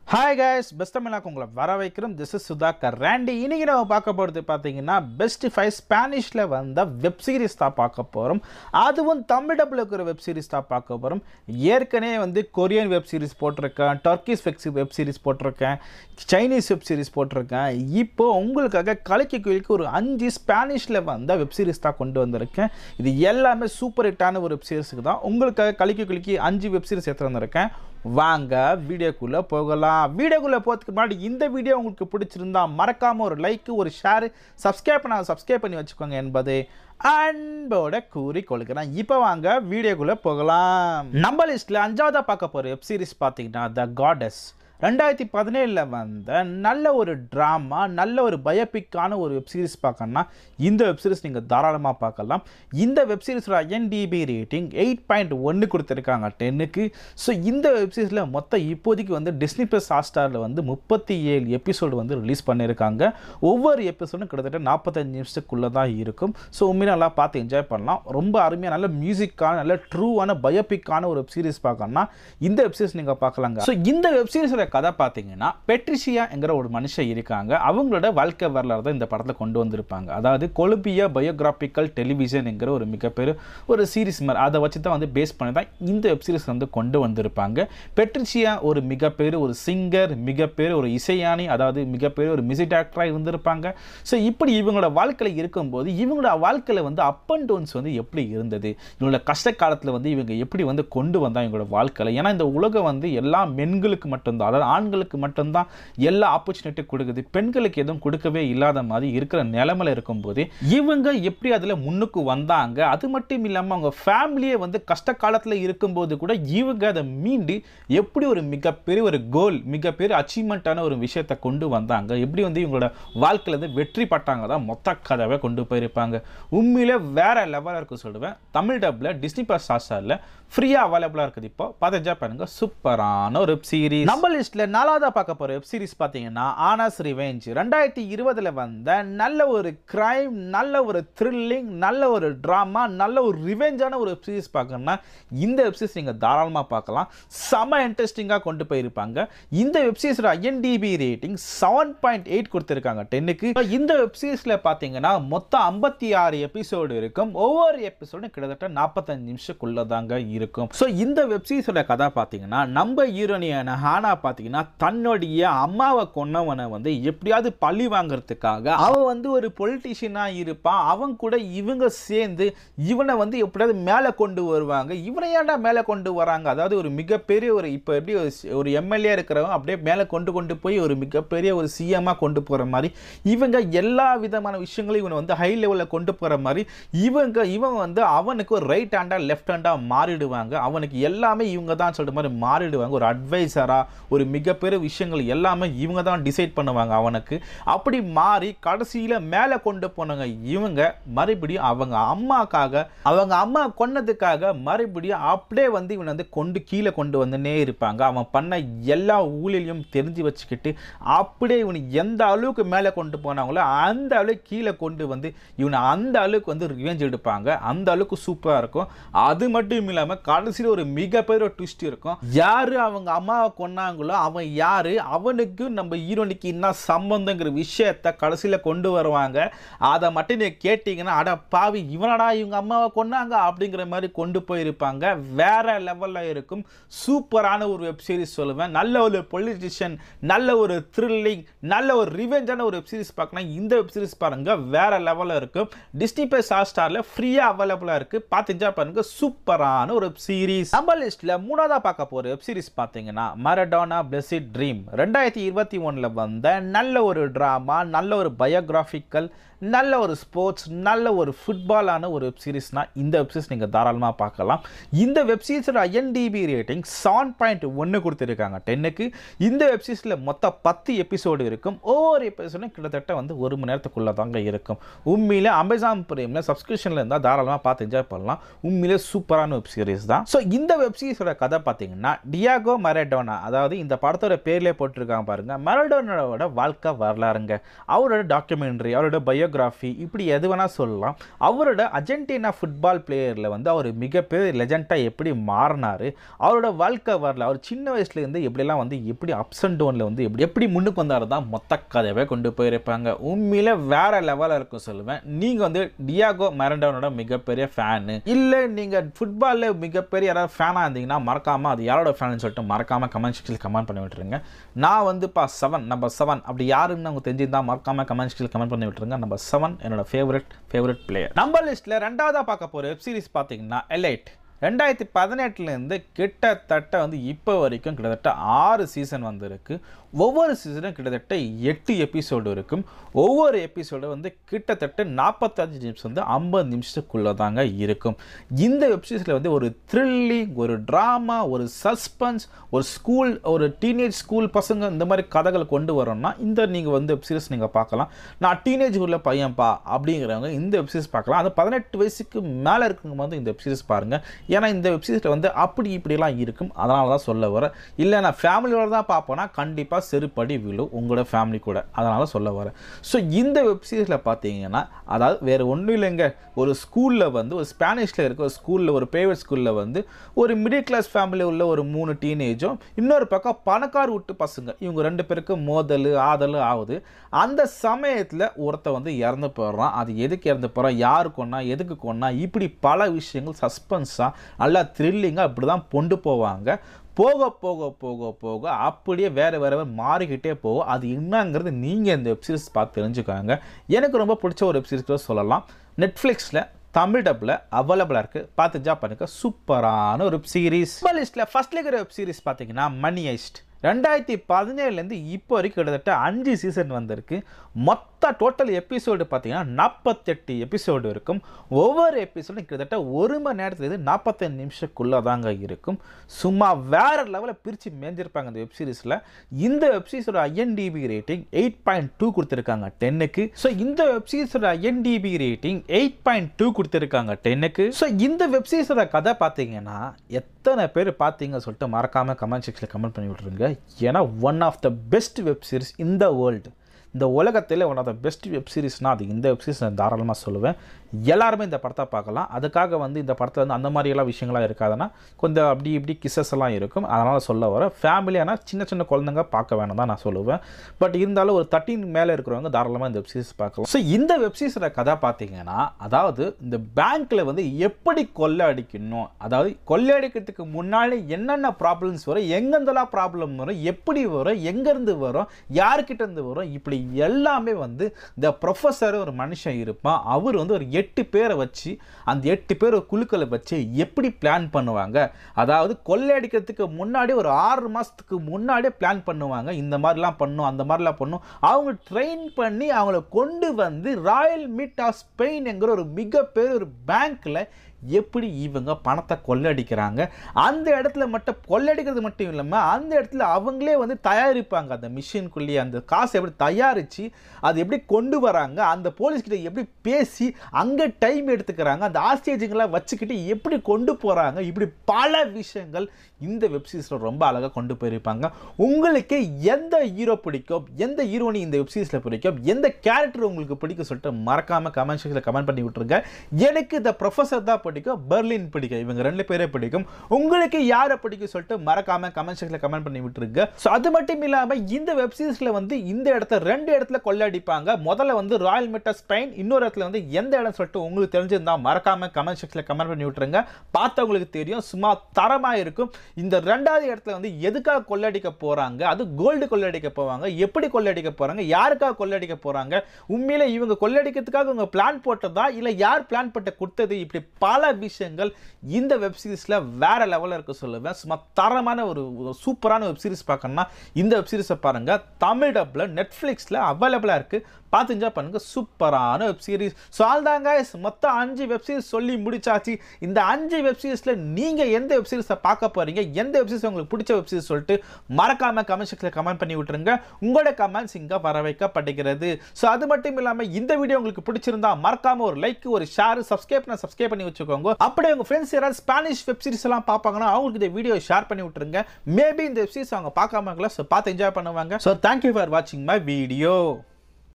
hi guys best தமிழாக்கு உங்களை வர வைக்கிறோம் திஸ் இஸ் சுதாகர் ரேண்டி இன்னைக்கு நம்ம பார்க்க போகிறது பார்த்தீங்கன்னா பெஸ்ட் ஃபைவ் ஸ்பானிஷில் வந்த வெப் சீரிஸ் தான் பார்க்க போகிறோம் அதுவும் தமிழ் டப்பில் இருக்கிற வெப் சீரிஸ் தான் பார்க்க போகிறோம் ஏற்கனவே வந்து கொரியன் வெப் சீரிஸ் போட்டிருக்கேன் டர்க்கிஸ் வெப் வெப் சீரிஸ் போட்டிருக்கேன் சைனீஸ் வெப் சீரிஸ் போட்டிருக்கேன் இப்போ உங்களுக்காக கலைக்கு குயிலுக்கு ஒரு அஞ்சு ஸ்பானிஷில் வந்த வெப் சீரிஸ் தான் கொண்டு வந்திருக்கேன் இது எல்லாமே சூப்பர் ஹிட்டான ஒரு வெப் சீரிஸுக்கு தான் உங்களுக்காக கலைக்கு குயிலுக்கு அஞ்சு வெப் சீரிஸ் எடுத்து வந்திருக்கேன் வாங்க வீடியோக்குள்ளே போகலாம் வீடியோக்குள்ளே போகிறதுக்கு முன்னாடி இந்த வீடியோ உங்களுக்கு பிடிச்சிருந்தா மறக்காமல் ஒரு லைக் ஒரு ஷேர் சப்ஸ்கிரைப் பண்ண சப்ஸ்கிரைப் பண்ணி வச்சுக்கோங்க என்பது அன்போட கூறி கொள்கிறேன் இப்போ வாங்க வீடியோக்குள்ளே போகலாம் நம்ம லிஸ்ட்டில் அஞ்சாவதாக பார்க்க போகிற வெப் சீரிஸ் பார்த்தீங்கன்னா த காடஸ் ரெண்டாயிரத்தி பதினேழில் வந்த நல்ல ஒரு ட்ராமா நல்ல ஒரு பயோபிக்கான ஒரு வெப் சீரிஸ் பார்க்கணும்னா இந்த வெப் சீரிஸ் நீங்கள் தாராளமாக பார்க்கலாம் இந்த வெப் சீரிஸோட ஐஎன்டிபி ரேட்டிங் எயிட் பாயிண்ட் ஒன்று கொடுத்துருக்காங்க டென்னுக்கு ஸோ இந்த வெப் சீரிஸில் மொத்தம் இப்போதைக்கு வந்து டிஸ்னி ப்ளஸ் ஹாட்ஸ்டாரில் வந்து முப்பத்தி ஏழு எபிசோடு வந்து ரிலீஸ் பண்ணியிருக்காங்க ஒவ்வொரு எபிசோடும் கிட்டத்தட்ட நாற்பத்தஞ்சு நிமிஷத்துக்குள்ளே தான் இருக்கும் ஸோ உண்மையில நல்லா பார்த்து என்ஜாய் பண்ணலாம் ரொம்ப அருமையாக நல்ல மியூசிக்கான நல்ல ட்ரூவான பயோபிக்கான ஒரு வெப் சீரிஸ் பார்க்கணும்னா இந்த வெப் சீரிஸ் நீங்கள் பார்க்கலாங்க ஸோ இந்த வெப் சீரிஸோட கதை பார்த்தீங்கன்னா பெட்ரிஷியா என்கிற ஒரு மனுஷன் இருக்காங்க அவங்களோட வாழ்க்கை வரலாறு தான் இந்த படத்தில் கொண்டு வந்திருப்பாங்க அதாவது கொலம்பியா பயோகிராபிக்கல் டெலிவிஷன் என்கிற ஒரு மிகப்பெரிய ஒரு சீரிஸ் மாதிரி அதை வச்சு தான் வந்து பேஸ் பண்ணி தான் இந்த வெப் சீரிஸ் வந்து கொண்டு வந்திருப்பாங்க பெட்ரிஷியா ஒரு மிகப்பெரிய ஒரு சிங்கர் மிகப்பெரிய ஒரு இசையானி அதாவது மிகப்பெரிய ஒரு மியூசிக் டேரக்டராக இருந்திருப்பாங்க ஸோ இப்படி இவங்களோட வாழ்க்கையில் இருக்கும்போது இவங்களோட வாழ்க்கையில் வந்து அப் அண்ட் டவுன்ஸ் வந்து எப்படி இருந்தது இவங்களோட கஷ்ட காலத்தில் வந்து இவங்க எப்படி வந்து கொண்டு வந்தாங்க இவங்களோட வாழ்க்கையில் ஏன்னா இந்த உலகம் வந்து எல்லா மென்களுக்கு மட்டும்தான் அதாவது ஆண்களுக்கு மட்டும்தான் எல்லா ஆப்பர்ச்சுனிட்டி கொடுக்குது பெண்களுக்கு எதுவும் கொடுக்கவே இல்லாத மாதிரி இருக்கிற நிலைமையில இருக்கும்போது இவங்க எப்படி அதில் முன்னுக்கு வந்தாங்க அது மட்டும் இல்லாமல் அவங்க ஃபேமிலியே வந்து கஷ்ட காலத்தில் இருக்கும்போது கூட இவங்க அதை மீண்டு எப்படி ஒரு மிகப்பெரிய ஒரு கோல் மிகப்பெரிய அச்சீவ்மெண்ட்டான ஒரு விஷயத்தை கொண்டு வந்தாங்க எப்படி வந்து இவங்களோட வாழ்க்கையில் வந்து வெற்றி பட்டாங்க தான் மொத்த கதவை கொண்டு போயிருப்பாங்க உண்மையிலே வேற லெவலாக இருக்கும் சொல்லுவேன் தமிழ் டப்பில் டிஸ்னி பிளஸ் ஹாட்ஸ்டாரில் ஃப்ரீயாக அவைலபிளாக இருக்குது இப்போ பார்த்து என்ஜாய் பண்ணுங்க சூப்பரான ஒரு வெப் சீரிஸ் நம்ம லிஸ்ட்டில் நாலாவதாக பார்க்க போகிற வெப் சீரிஸ் பார்த்தீங்கன்னா ஆனாஸ் ரிவெஞ்ச் ரெண்டாயிரத்தி இருபதில் வந்த நல்ல ஒரு கிரைம் நல்ல ஒரு த்ரில்லிங் நல்ல ஒரு ட்ராமா நல்ல ஒரு ரிவெஞ்சான ஒரு வெப் சீரிஸ் பார்க்கணும்னா இந்த வெப் சீரிஸ் நீங்கள் தாராளமாக பார்க்கலாம் செம இன்ட்ரெஸ்டிங்காக கொண்டு போயிருப்பாங்க இந்த வெப் சீரிஸோட IMDb rating seven point eight கொடுத்துருக்காங்க டென்னுக்கு இந்த வெப் சீரிஸில் பார்த்தீங்கன்னா மொத்தம் ஐம்பத்தி ஆறு எபிசோடு இருக்கும் ஒவ்வொரு எபிசோடும் கிட்டத்தட்ட நாற்பத்தஞ்சு நிமிஷக்குள்ளே தாங்க இருக்கும் ஸோ இந்த வெப் சீரிஸோட கதை பார்த்தீங்கன்னா நம்ம ஹீரோனியான ஹானா பார்த்தீங்கன்னா தன்னுடைய அம்மாவை கொன்னவனை வந்து எப்படியாவது பழி வாங்குறதுக்காக அவன் வந்து ஒரு பொலிட்டிஷியனாக இருப்பான் அவன் கூட இவங்க சேர்ந்து இவனை வந்து எப்படியாவது மேலே கொண்டு வருவாங்க இவனை ஏன்டா மேலே கொண்டு வராங்க அதாவது ஒரு மிகப்பெரிய ஒரு இப்போ எப்படி ஒரு சி- ஒரு எம்எல்ஏ இருக்கிறவன் அப்படியே மேலே கொண்டு கொண்டு போய் ஒரு மிகப்பெரிய ஒரு சிஎம்மாக கொண்டு போகிற மாதிரி இவங்க எல்லா விதமான விஷயங்களையும் இவனை வந்து ஹை லெவலில் கொண்டு போகிற மாதிரி இவங்க இவன் வந்து அவனுக்கு ஒரு ரைட் ஹேண்டா லெஃப்ட் ஹேண்டா மாறிடுவாங்க அவனுக்கு எல்லாமே இவங்க தான் சொல்கிற மாதிரி மாறிடுவாங்க ஒரு அட்வைசரா ஒரு மிகப்பெரிய விஷயங்கள் எல்லாமே இவங்க தான் டிசைட் பண்ணுவாங்க அவனுக்கு அப்படி மாறி கடைசியில் மேலே கொண்டு போனவங்க இவங்க மறுபடியும் அவங்க அம்மாக்காக அவங்க அம்மா கொன்னதுக்காக மறுபடியும் அப்படியே வந்து இவனை வந்து கொண்டு கீழே கொண்டு வந்துனே இருப்பாங்க அவன் பண்ண எல்லா ஊழியையும் தெரிஞ்சு வச்சுக்கிட்டு அப்படியே இவனை எந்த அளவுக்கு மேலே கொண்டு போனாங்களோ அந்த அளவுக்கு கீழே கொண்டு வந்து இவனை அந்த அளவுக்கு வந்து ரிவெஞ்ச் எடுப்பாங்க அந்த அளவுக்கு சூப்பராக இருக்கும் அது மட்டும் இல்லாமல் கடைசியில் ஒரு மிகப்பெரிய ட்விஸ்ட் இருக்கும் யார் அவங்க அம்மாவை கொன்னாங்களோ அவன் யார் அவனுக்கு நம்ம ஹீரோனிக்கு என்ன சம்பந்தங்கிற விஷயத்தை கடைசியில் கொண்டு வருவாங்க அதை மட்டும் நீ கேட்டிங்கன்னா அட பாவி இவனடா இவங்க அம்மாவை கொன்னாங்க அப்படிங்கிற மாதிரி கொண்டு போயிருப்பாங்க வேற லெவலில் இருக்கும் சூப்பரான ஒரு வெப் சீரிஸ் சொல்லுவேன் நல்ல ஒரு பொலிட்டிஷியன் நல்ல ஒரு த்ரில்லிங் நல்ல ஒரு ரிவெஞ்சான ஒரு வெப் சீரிஸ் பார்க்கணும் இந்த வெப் சீரிஸ் பாருங்க வேற லெவலில் இருக்கும் டிஸ்னி பிளஸ் ஹாட் ஸ்டாரில் ஃப்ரீயாக அவைலபிளாக இருக்கு பார்த்து என்ஜாய் பண்ணுங்க சூப்பரான ஒரு வெப் சீரிஸ் நம்ம லிஸ்ட்டில் மூணாவதாக பார்க்க போகிற வெப் சீரிஸ் பார்த்தீங்கன்னா மரடோனா பிளஸிட் ட்ரீம் ரெண்டாயிரத்தி இருபத்தி ஒன்றில் வந்த நல்ல ஒரு ட்ராமா நல்ல ஒரு பயோகிராஃபிக்கல் நல்ல ஒரு ஸ்போர்ட்ஸ் நல்ல ஒரு ஃபுட்பாலான ஒரு வெப் சீரிஸ்னால் இந்த வெப் சீரிஸ் நீங்கள் தாராளமாக பார்க்கலாம் இந்த வெப் சீரிஸோட ஐஎன்டிபி ரேட்டிங் செவன் பாயிண்ட் ஒன்று கொடுத்துருக்காங்க டென்னுக்கு இந்த வெப் சீரிஸில் மொத்தம் பத்து எபிசோடு இருக்கும் ஒவ்வொரு எபிசோடும் கிட்டத்தட்ட வந்து ஒரு மணி நேரத்துக்குள்ளே தாங்க இருக்கும் உண்மையிலே அமேசான் பிரேமில் சப்ஸ்கிரிப்ஷனில் இருந்தால் தாராளமாக பார்த்து என்ஜாய் பண்ணலாம் உண்மையிலே சூப்பரான வெப் சீரிஸ் தான் ஸோ இந்த வெப் சீரிஸோட கதை பார்த்தீங்கன்னா டியாகோ மரடோனா அதாவது இந்த அந்த படத்தோட பேர்லேயே போட்டிருக்காங்க பாருங்க மரடோனோட வாழ்க்கை வரலாறுங்க அவரோட டாக்குமெண்ட்ரி அவரோட பயோகிராஃபி இப்படி எது வேணால் சொல்லலாம் அவரோட அர்ஜென்டினா ஃபுட்பால் பிளேயரில் வந்து அவர் மிகப்பெரிய லெஜெண்டாக எப்படி மாறினார் அவரோட வாழ்க்கை வரல அவர் சின்ன வயசுலேருந்து எப்படிலாம் வந்து எப்படி அப்ஸ் அண்ட் டவுனில் வந்து எப்படி எப்படி முன்னுக்கு வந்தார் தான் மொத்த கதையவே கொண்டு போயிருப்பாங்க உண்மையில வேற லெவலில் இருக்கும் சொல்லுவேன் நீங்கள் வந்து டியாகோ மெரண்டோனோட மிகப்பெரிய ஃபேனு இல்லை நீங்கள் ஃபுட்பாலில் மிகப்பெரிய யாராவது ஃபேனாக இருந்தீங்கன்னா மறக்காமல் அது யாரோட ஃபேன் சொல்லிட்டு மறக்காமல் கமெண்ட் செக்ஷனில் கமெண்ட் பண்ணி விட்டுருங்க நான் வந்துப்பா செவன் நம்பர் செவன் அப்படி யாருன்னு உங்களுக்கு தெரிஞ்சிருந்தா மறக்காமல் கமெண்ட் செக்ஷனில் கமெண்ட் பண்ணி விட்டுருங்க நம்பர் செவன் என்னோட ஃபேவரட் ஃபேவரட் பிளேயர் நம்பர் லிஸ்ட்டில் ரெண்டாவதாக பார்க்க போகிற வெப் சீரிஸ் பார்த்தீங்கன்னா எலைட் ரெண்டாயிரத்தி பதினெட்டுலேருந்து கிட்டத்தட்ட வந்து இப்போ வரைக்கும் கிட்டத்தட்ட ஆறு சீசன் வந்திருக்கு ஒவ்வொரு சீசனும் கிட்டத்தட்ட எட்டு எபிசோடு இருக்கும் ஒவ்வொரு எபிசோடு வந்து கிட்டத்தட்ட நாற்பத்தஞ்சு நிமிஷம் வந்து ஐம்பது நிமிஷத்துக்குள்ளே தாங்க இருக்கும் இந்த வெப்சீரிஸில் வந்து ஒரு த்ரில்லிங் ஒரு ட்ராமா ஒரு சஸ்பென்ஸ் ஒரு ஸ்கூல் ஒரு டீனேஜ் ஸ்கூல் பசங்க இந்த மாதிரி கதைகள் கொண்டு வரோம்னா இந்த நீங்கள் வந்து வெப்சீரிஸ் நீங்கள் பார்க்கலாம் நான் டீனேஜ் உள்ள பையன்ப்பா அப்படிங்கிறவங்க இந்த வெப்சீரிஸ் பார்க்கலாம் அது பதினெட்டு வயசுக்கு மேலே இருக்குங்க வந்து இந்த வெப்சீரிஸ் பாருங்கள் ஏன்னா இந்த வெப்சீரிஸில் வந்து அப்படி இப்படிலாம் இருக்கும் அதனால தான் சொல்ல வரேன் இல்லை நான் ஃபேமிலியோட தான் பார்ப்பேன்னா கண்டிப்பாக செருப்படி விழும் உங்களோட ஃபேமிலி கூட அதனால் சொல்ல வரேன் ஸோ இந்த வெப்சீரிஸில் பார்த்தீங்கன்னா அதாவது வேறு ஒன்றும் இல்லைங்க ஒரு ஸ்கூலில் வந்து ஒரு ஸ்பானிஷில் இருக்க ஒரு ஸ்கூலில் ஒரு ப்ரைவேட் ஸ்கூலில் வந்து ஒரு மிடில் கிளாஸ் ஃபேமிலி உள்ள ஒரு மூணு டீனேஜும் இன்னொரு பக்கம் பணக்கார விட்டு பசங்க இவங்க ரெண்டு பேருக்கு மோதல் ஆதல் ஆகுது அந்த சமயத்தில் ஒருத்தன் வந்து இறந்து போடுறான் அது எதுக்கு இறந்து போகிறான் யாரு கொன்னா எதுக்கு கொன்னா இப்படி பல விஷயங்கள் சஸ்பென்ஸாக நல்லா த்ரில்லிங்காக இப்படி தான் கொண்டு போவாங்க போக போக போக போக அப்படியே வேறு வேறு வேறு மாறிக்கிட்டே போகும் அது என்னங்கிறது நீங்கள் இந்த வெப்சீரிஸ் பார்த்து தெரிஞ்சுக்காங்க எனக்கு ரொம்ப பிடிச்ச ஒரு வெப்சீரிஸ் கூட சொல்லலாம் நெட்ஃப்ளிக்ஸில் தமிழ் டப்பில் அவைலபிளாக இருக்குது பார்த்து ஜா பண்ணுங்க சூப்பரான ஒரு வெப் சீரிஸ் லிஸ்ட்டில் ஃபஸ்ட் இருக்கிற வெப் சீரிஸ் பார்த்தீங்கன்னா மணி ஐஸ்ட் ரெண்டாயிரத்தி பதினேழுலேருந்து இப்போ வரைக்கும் கிட்டத்தட்ட அஞ்சு சீசன் வந்திருக்கு மொத்த டோட்டல் எபிசோடு பார்த்தீங்கன்னா நாற்பத்தெட்டு எபிசோடு இருக்கும் ஒவ்வொரு எபிசோடும் கிட்டத்தட்ட ஒரு மணி நேரத்துலேருந்து நாற்பத்தஞ்சு நிமிஷத்துக்குள்ளே தாங்க இருக்கும் சும்மா வேறு லெவலில் பிரித்து மேஞ்சிருப்பாங்க இந்த வெப்சீரிஸில் இந்த வெப்சீரிஸோட IMDb rating eight point two கொடுத்துருக்காங்க டென்னுக்கு ஸோ இந்த வெப்சீரிஸோட IMDb rating eight point two கொடுத்துருக்காங்க டென்னுக்கு ஸோ இந்த வெப்சீரிஸோட கதை பார்த்தீங்கன்னா எத்தனை பேர் பார்த்தீங்க சொல்லிட்டு மறக்காமல் கமெண்ட் செக்ஷனில் கமெண்ட் பண்ணி விட்ருங்க ஏன்னா one of the best web series இந்த வேர்ல்டு இந்த உலகத்தில் one of the best web சீரிஸ்னால் அது இந்த வெப் சீரிஸ் நான் தாராளமாக சொல்லுவேன் எல்லாருமே இந்த படத்தை பார்க்கலாம் அதுக்காக வந்து இந்த படத்தில் வந்து அந்த மாதிரியெல்லாம் விஷயங்கள்லாம் இருக்காதுன்னா கொஞ்சம் அப்படி இப்படி கிசஸ் எல்லாம் இருக்கும் அதனால் சொல்ல வர ஃபேமிலியான சின்ன சின்ன குழந்தைங்க பார்க்க வேணும் தான் நான் சொல்லுவேன் பட் இருந்தாலும் ஒரு தேர்ட்டின் மேலே இருக்கிறவங்க தாராளமாக இந்த வெப் சீரிஸ் பார்க்கலாம் ஸோ இந்த வெப் சீரிஸோட கதை பார்த்தீங்கன்னா அதாவது இந்த பேங்க்கில் வந்து எப்படி கொள்ளை அடிக்கணும் அதாவது கொள்ளை அடிக்கிறதுக்கு முன்னாடி என்னென்ன ப்ராப்ளம்ஸ் வரும் எங்கெந்தெல்லாம் ப்ராப்ளம் வரும் எப்படி வரும் எங்கேருந்து வரும் யார்கிட்ட இருந்து வரும் இப்படி எல்லாமே வந்து இந்த ப்ரொஃபஸர் ஒரு மனுஷன் இருப்பான் அவர் வந்து ஒரு எட்டு பேரை வச்சு அந்த எட்டு பேர் ஒரு குழுக்களை வச்சு எப்படி பிளான் பண்ணுவாங்க அதாவது கொள்ளையடிக்கிறதுக்கு முன்னாடி ஒரு ஆறு மாதத்துக்கு முன்னாடியே பிளான் பண்ணுவாங்க இந்த மாதிரிலாம் பண்ணும் அந்த மாதிரிலாம் பண்ணும் அவங்க ட்ரெயின் பண்ணி அவங்கள கொண்டு வந்து ராயல் மீட் ஆஃப் ஸ்பெயின்ங்கிற ஒரு மிகப்பெரிய ஒரு பேங்க்கில் எப்படி இவங்க பணத்தை கொள்ளடிக்கிறாங்க அந்த இடத்துல மட்டும் கொள்ளடிக்கிறது மட்டும் இல்லாமல் அந்த இடத்துல அவங்களே வந்து தயாரிப்பாங்க அந்த மிஷின்குள்ளேயே அந்த காசை எப்படி தயாரித்து அது எப்படி கொண்டு வராங்க அந்த போலீஸ்கிட்ட எப்படி பேசி அங்கே டைம் எடுத்துக்கிறாங்க அந்த ஆஸ்டேஜுங்களாம் வச்சுக்கிட்டு எப்படி கொண்டு போகிறாங்க இப்படி பல விஷயங்கள் இந்த வெப்சீரிஸில் ரொம்ப அழகாக கொண்டு போயிருப்பாங்க உங்களுக்கு எந்த ஹீரோ பிடிக்கும் எந்த ஹீரோனி இந்த வெப்சீரிஸில் பிடிக்கும் எந்த கேரக்டர் உங்களுக்கு பிடிக்கும் சொல்லிட்டு மறக்காமல் கமெண்ட் செக்ஷனில் கமெண்ட் பண்ணி விட்டுருங்க எனக்கு இந்த ப்ரொஃபஸர் தான் பிடிக்கும் பெர்லின் பிடிக்கும் இவங்க ரெண்டு பேரே பிடிக்கும் உங்களுக்கு யாரை பிடிக்கும் சொல்லிட்டு மறக்காம கமெண்ட் செக்ஷனில் கமெண்ட் பண்ணி விட்டுருங்க ஸோ அது மட்டும் இல்லாமல் இந்த வெப்சீரிஸில் வந்து இந்த இடத்த ரெண்டு இடத்துல கொள்ளடிப்பாங்க முதல்ல வந்து ராயல் மெட்டா ஸ்பெயின் இன்னொரு இடத்துல வந்து எந்த இடம் சொல்லிட்டு உங்களுக்கு தெரிஞ்சிருந்தா மறக்காம கமெண்ட் செக்ஷனில் கமெண்ட் பண்ணி விட்டுருங்க பார்த்தவங்களுக்கு தெரியும் சும்மா தரமாக இருக்கும் இந்த ரெண்டாவது இடத்துல வந்து எதுக்காக கொள்ளடிக்க போகிறாங்க அது கோல்டு கொள்ளடிக்க போவாங்க எப்படி கொள்ளடிக்க போகிறாங்க யாருக்காக கொள்ளடிக்க போகிறாங்க உண்மையில இவங்க கொள்ளடிக்கிறதுக்காக இவங்க பிளான் போட்டதா இல்லை யார் பிளான் போட்ட கொடுத்தது இப்படி பல விஷயங்கள் இந்த வெப் சீரிஸில் வேற லெவலில் இருக்க சொல்லுவேன் சும்மா தரமான ஒரு ஒரு சூப்பரான வெப் சீரிஸ் பார்க்கணும்னா இந்த வெப் சீரிஸை பாருங்க தமிழ் டப்பில் நெட்ஃப்ளிக்ஸில் அவைலபிளாக இருக்குது பார்த்து என்ஜாய் பண்ணுங்க சூப்பரான வெப் சீரிஸ் ஸோ ஆல்தாங்க மொத்தம் அஞ்சு வெப் சீரிஸ் சொல்லி முடிச்சாச்சு இந்த அஞ்சு வெப் சீரிஸில் நீங்கள் எந்த வெப் சீரிஸை பார்க்க போறீங்க எந்த வெப் சீரிஸ் உங்களுக்கு பிடிச்ச வெப் சீரிஸ் சொல்லிட்டு மறக்காம கமெண்ட் செக்ஷனில் கமெண்ட் பண்ணி விட்டுருங்க உங்களோட கமெண்ட்ஸ் இங்கே வர வைக்கப்படுகிறது ஸோ அது மட்டும் இல்லாமல் இந்த வீடியோ உங்களுக்கு பிடிச்சிருந்தா மறக்காம ஒரு லைக் ஒரு ஷேர் சப்ஸ்கிரைப் பண்ண சப்ஸ்கிரைப் பண்ணி வச்சுக்கோங்க போட்டுக்கோங்க அப்படியே உங்க ஃப்ரெண்ட்ஸ் யாராவது ஸ்பானிஷ் வெப் சீரிஸ் எல்லாம் பார்ப்பாங்கன்னா அவங்களுக்கு இந்த வீடியோ ஷேர் பண்ணி விட்டுருங்க மேபி இந்த வெப் சீரிஸ் அவங்க பார்க்காம ஸோ பார்த்து என்ஜாய் பண்ணுவாங்க ஸோ தேங்க்யூ ஃபார் வாட்சிங் மை வீடியோ